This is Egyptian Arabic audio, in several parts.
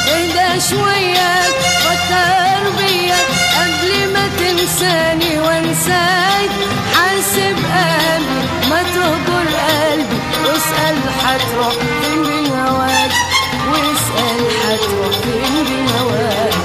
اهدى شوية فكر بيا قبل ما تنساني وانساك حاسب قلبي ما تهجر قلبي واسأل هتروح فين بهواك واسأل هتروح فين بهواك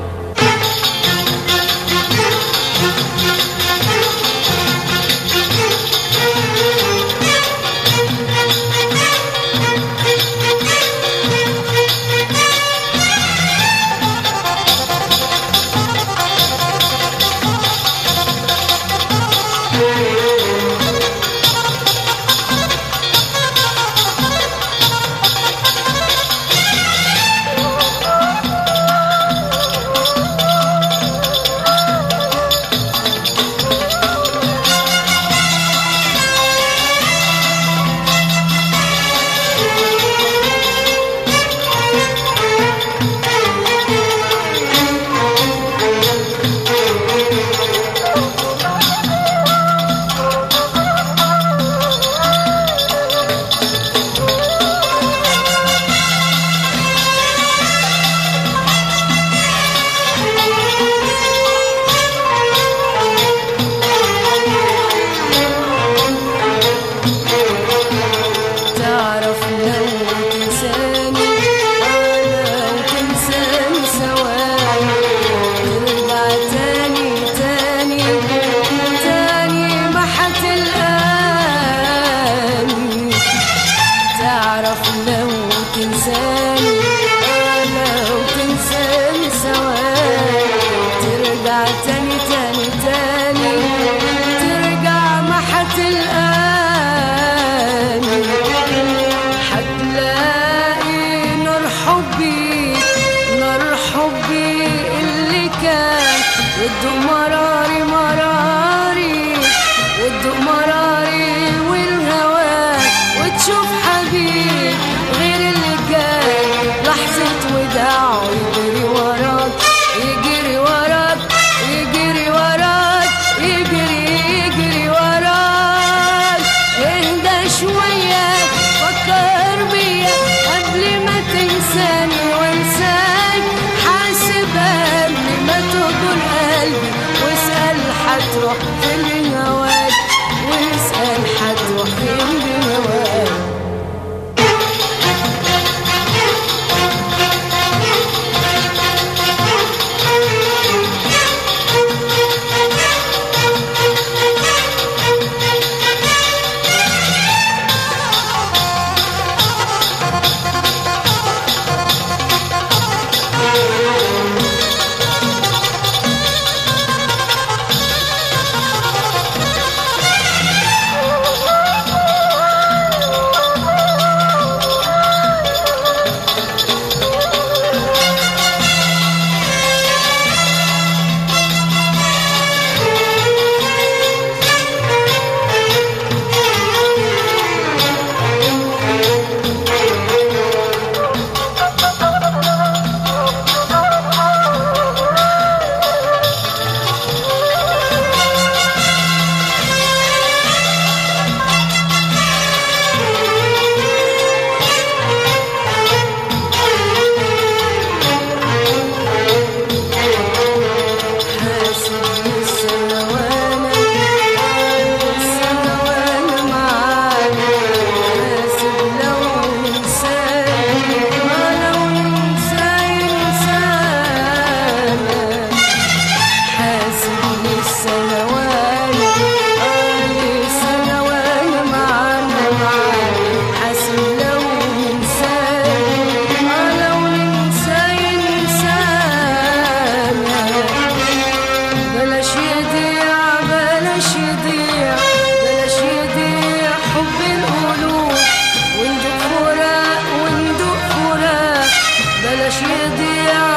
تعرف لو تنساني لو تنساني سواي ترجع تاني تاني تاني ما حتلقاني تعرف لو تنساني لو تنساني سواي ترجع تاني تاني تاني ترجع ما حتلقاني حتلاقي نور حبي نور حبي اللي كان وتدوق مراري مراري وتدوق مراري والهواك وتشوف حبيب غير اللي كان لحظة وداعه يجري وراك يجري وراك يجري وراك يجري يجري وراك اهدى شوية فكر بيا قبل ما تنساني وانساك حاسب قبل ما تهجر قلبي واسأل هتروح فين بهواك واسأل هتروح فين بهواك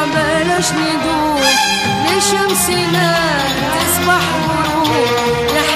لشمسنا تصبح غروب